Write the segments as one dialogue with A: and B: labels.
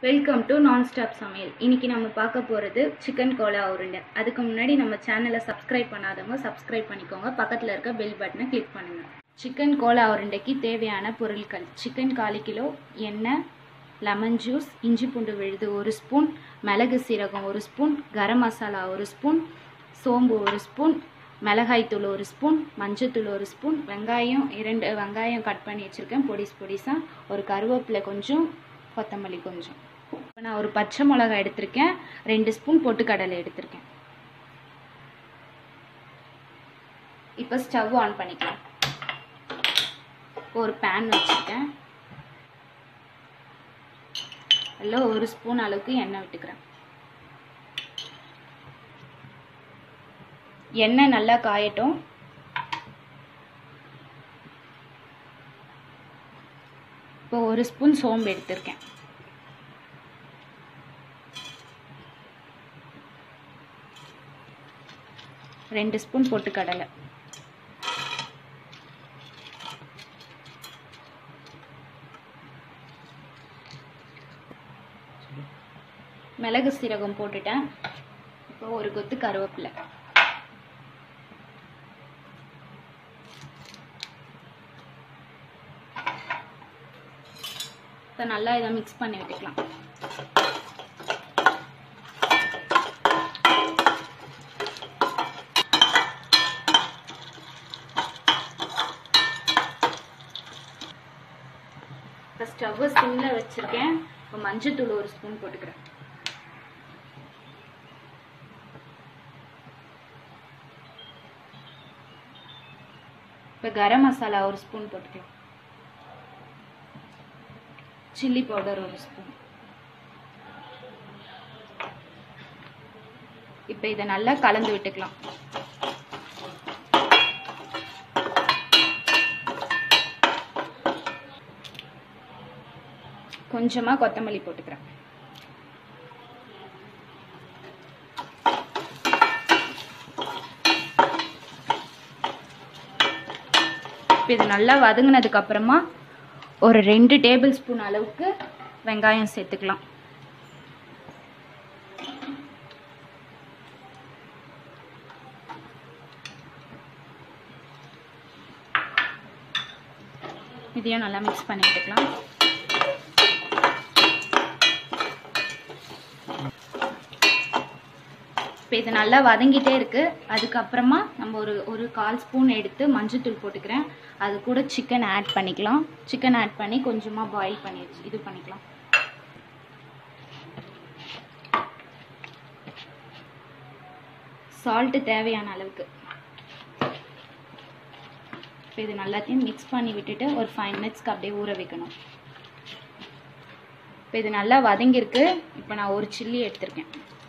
A: welcome to நான் stop சமையல் இன்னைக்கு நம்ம பார்க்க போகிறது சிக்கன் கோலா உருண்டை அதுக்கு முன்னாடி நம்ம சேனலை சப்ஸ்கிரைப் பண்ணாதவங்க சப்ஸ்கிரைப் பண்ணிக்கோங்க பக்கத்தில் இருக்க பெல் பட்டனை கிளிக் பண்ணுங்கள் சிக்கன் கோலா உருண்டைக்கு தேவையான பொருட்கள் சிக்கன் கால் கிலோ எண்ணெய் லெமன் ஜூஸ் இஞ்சி பூண்டு விழுது ஒரு ஸ்பூன் மிளகு சீரகம் ஒரு ஸ்பூன் கரம் மசாலா ஒரு ஸ்பூன் சோம்பு ஒரு ஸ்பூன் மிளகாய்த்தூள் ஒரு ஸ்பூன் மஞ்சத்தூள் ஒரு ஸ்பூன் வெங்காயம் இரண்டு வெங்காயம் கட் பண்ணி வச்சுருக்கேன் பொடிஸ் பொடிசாக ஒரு கருவேப்பிலை கொஞ்சம் கொத்தமல்லி கொஞ்சம் இப்போ நான் ஒரு பச்சை மிளகாய் எடுத்திருக்கேன் ரெண்டு ஸ்பூன் பொட்டுக்கடலை எடுத்திருக்கேன் இப்போ ஸ்டவ் ஆன் பண்ணிக்கலாம் ஒரு பேன் வச்சுருக்கேன் அதில் ஒரு ஸ்பூன் அளவுக்கு எண்ணெய் விட்டுக்கிறேன் எண்ணெய் நல்லா காயட்டும் இப்போ ஒரு ஸ்பூன் சோம்பு எடுத்திருக்கேன் ரெண்டு ஸ்பூன் பொட்டுக்கடலை மிளகு சீரகம் போட்டுட்டேன் இப்போ ஒரு கொத்து கருவேப்பிலை இப்போ நல்லா இதை மிக்ஸ் பண்ணி விட்டுக்கலாம் இப்போ ஸ்டவ்வை சிம்மில் வச்சுருக்கேன் இப்போ மஞ்சத்தூள் ஒரு ஸ்பூன் போட்டுக்கிறேன் இப்போ கரம் மசாலா ஒரு ஸ்பூன் போட்டுக்கலாம் சில்லி பவுடர் ஒரு ஸ்பூன் இப்போ இதை நல்லா கலந்து விட்டுக்கலாம் கொஞ்சமாக கொத்தமல்லி போட்டுக்கிறேன் இப்போ இது நல்லா வதங்கினதுக்கு அப்புறமா ஒரு ரெண்டு டேபிள் ஸ்பூன் அளவுக்கு வெங்காயம் சேர்த்துக்கலாம் இதையும் நல்லா மிக்ஸ் பண்ணி விட்டுக்கலாம் இப்போ இது நல்லா வதங்கிட்டே இருக்கு அதுக்கப்புறமா நம்ம ஒரு ஒரு கால் ஸ்பூன் எடுத்து மஞ்சத்தூள் போட்டுக்கிறேன் அது கூட சிக்கன் ஆட் பண்ணிக்கலாம் சிக்கன் ஆட் பண்ணி கொஞ்சமாக பாயில் பண்ணி வச்சு இது பண்ணிக்கலாம் சால்ட்டு தேவையான அளவுக்கு இப்போ இது எல்லாத்தையும் மிக்ஸ் பண்ணி விட்டுட்டு ஒரு ஃபைவ் மினிட்ஸ்க்கு அப்படியே ஊற வைக்கணும் இப்போ இது நல்லா வதங்கியிருக்கு இப்போ நான் ஒரு சில்லி எடுத்திருக்கேன்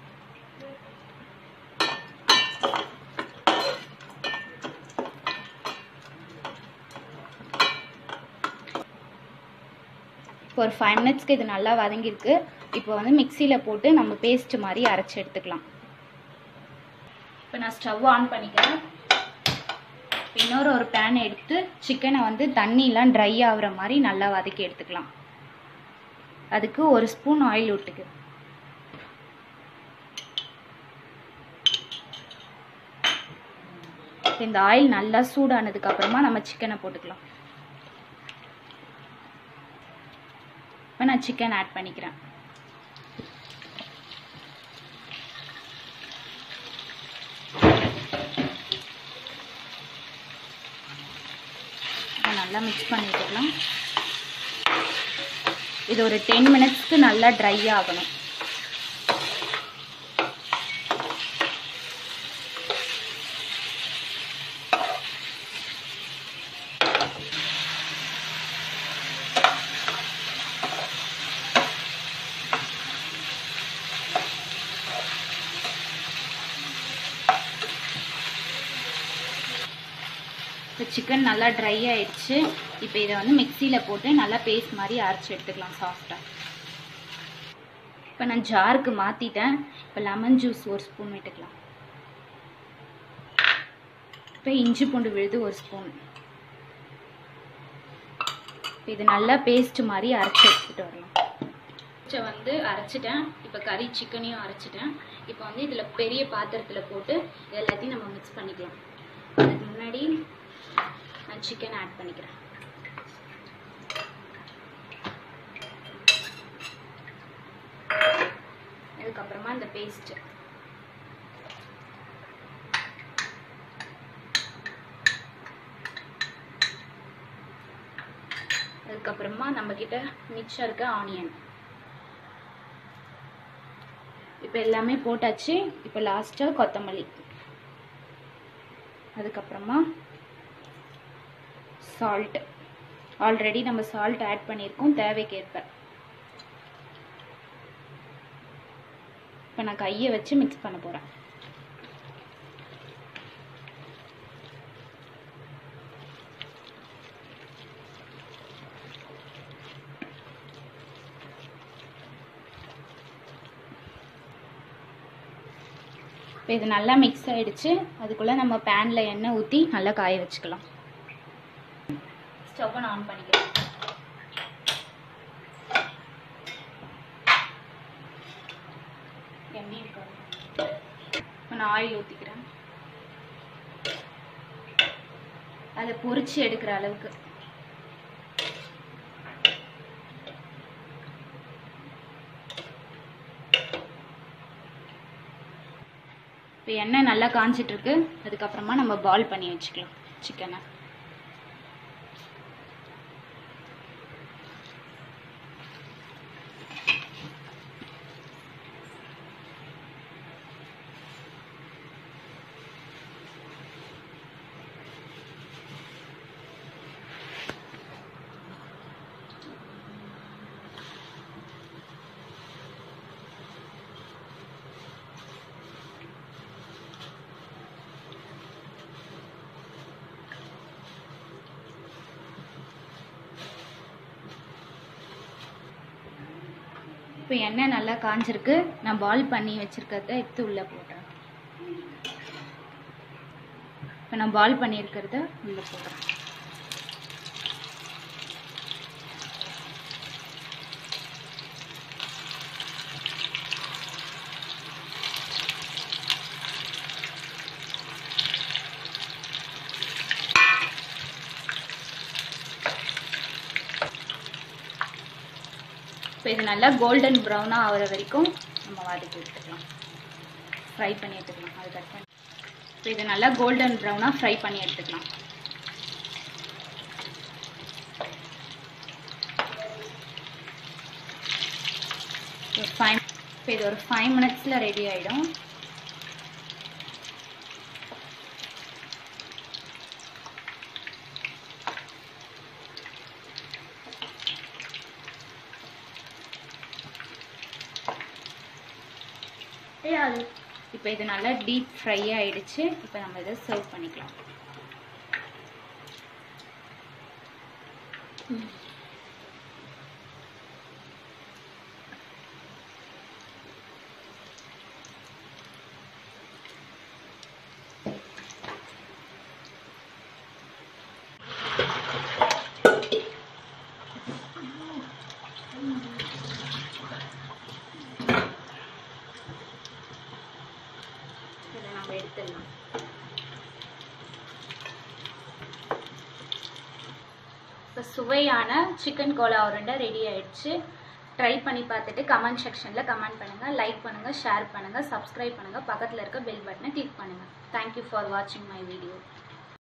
A: இப்போ ஒரு ஃபைவ் மினிட்ஸ்க்கு இது நல்லா வதங்கியிருக்கு இப்போ வந்து மிக்சியில் போட்டு நம்ம பேஸ்ட் மாதிரி அரைச்சி எடுத்துக்கலாம் இப்போ நான் ஸ்டவ் ஆன் பண்ணிக்கிறேன் இன்னொரு ஒரு பேன் எடுத்து சிக்கனை வந்து தண்ணியெலாம் ட்ரை ஆகுற மாதிரி நல்லா வதக்கி எடுத்துக்கலாம் அதுக்கு ஒரு ஸ்பூன் ஆயில் விட்டுக்கு இந்த ஆயில் நல்லா சூடானதுக்கு அப்புறமா நம்ம சிக்கனை போட்டுக்கலாம் இப்போ நான் சிக்கன் ஆட் பண்ணிக்கிறேன் நல்லா மிக்ஸ் பண்ணி விட்டுக்கலாம் இது ஒரு டென் மினிட்ஸ்க்கு நல்லா ட்ரை ஆகணும் இப்போ சிக்கன் நல்லா ட்ரை ஆயிடுச்சு இப்போ இதை வந்து மிக்சியில் போட்டு நல்லா பேஸ்ட் மாதிரி அரைச்சி எடுத்துக்கலாம் சாஃப்டாக இப்போ நான் ஜாருக்கு மாற்றிட்டேன் இப்போ லெமன் ஜூஸ் ஒரு ஸ்பூன் விட்டுக்கலாம் இப்போ இஞ்சி பூண்டு விழுது ஒரு ஸ்பூன் இப்போ இது நல்லா பேஸ்ட் மாதிரி அரைச்சி எடுத்துகிட்டு வரலாம் பேஸ்ட்டை வந்து அரைச்சிட்டேன் இப்போ கறி சிக்கனையும் அரைச்சிட்டேன் இப்போ வந்து இதில் பெரிய பாத்திரத்தில் போட்டு எல்லாத்தையும் நம்ம மிக்ஸ் பண்ணிக்கலாம் அதுக்கு முன்னாடி நான் சிக்கன் ஆட் பண்ணிக்கிறேன் அதுக்கப்புறமா இந்த பேஸ்ட்டு அதுக்கப்புறமா நம்மக்கிட்ட மிச்சம் இருக்க ஆனியன் இப்போ எல்லாமே போட்டாச்சு இப்போ லாஸ்ட்டாக கொத்தமல்லி அதுக்கப்புறமா சால்ட் ஆல்ரெடி நம்ம சால்ட் ஆட் பண்ணியிருக்கோம் தேவைக்கேற்ப இப்போ நான் கையை வச்சு மிக்ஸ் பண்ண போகிறேன் இப்போ இது நல்லா மிக்ஸ் ஆயிடுச்சு அதுக்குள்ளே நம்ம பேனில் எண்ணெய் ஊற்றி நல்லா காய வச்சுக்கலாம் ஸ்டவ்வை ஆன் பண்ணிக்கலாம் எண்ணெய் இருக்காது இப்போ நான் ஆயில் ஊற்றிக்கிறேன் அதை பொரிச்சு எடுக்கிற அளவுக்கு இப்போ எண்ணெய் நல்லா காஞ்சிட்டு இருக்கு அதுக்கப்புறமா நம்ம பால் பண்ணி வச்சுக்கலாம் சிக்கனை இப்போ எண்ணெய் நல்லா காஞ்சிருக்கு நான் பால் பண்ணி வச்சிருக்கிறத எடுத்து உள்ளே போடுறேன் இப்போ நான் பால் பண்ணியிருக்கிறத உள்ளே போடுறேன் இப்போ இது நல்லா கோல்டன் ப்ரௌனாக ஆகிற வரைக்கும் நம்ம வதக்கி எடுத்துக்கலாம் ஃப்ரை பண்ணி எடுத்துக்கலாம் அது கட் பண்ணி இப்போ இது நல்லா கோல்டன் ப்ரௌனாக ஃப்ரை பண்ணி எடுத்துக்கலாம் ஒரு ஃபைவ் இப்போ இது ஒரு ஃபைவ் மினிட்ஸில் ரெடி ஆகிடும் இப்போ இது நல்லா டீப் ஃப்ரை ஆயிடுச்சு இப்போ நம்ம இதை சர்வ் பண்ணிக்கலாம் இதை நம்ம எடுத்துடலாம் இப்போ சுவையான சிக்கன் கோலா உருண்டை ரெடி ஆயிடுச்சு ட்ரை பண்ணி பார்த்துட்டு கமெண்ட் செக்ஷனில் கமெண்ட் பண்ணுங்கள் லைக் பண்ணுங்கள் ஷேர் பண்ணுங்கள் சப்ஸ்கிரைப் பண்ணுங்கள் பக்கத்தில் இருக்க பெல் பட்டனை கிளிக் பண்ணுங்கள் தேங்க்யூ ஃபார் வாட்சிங் மை வீடியோ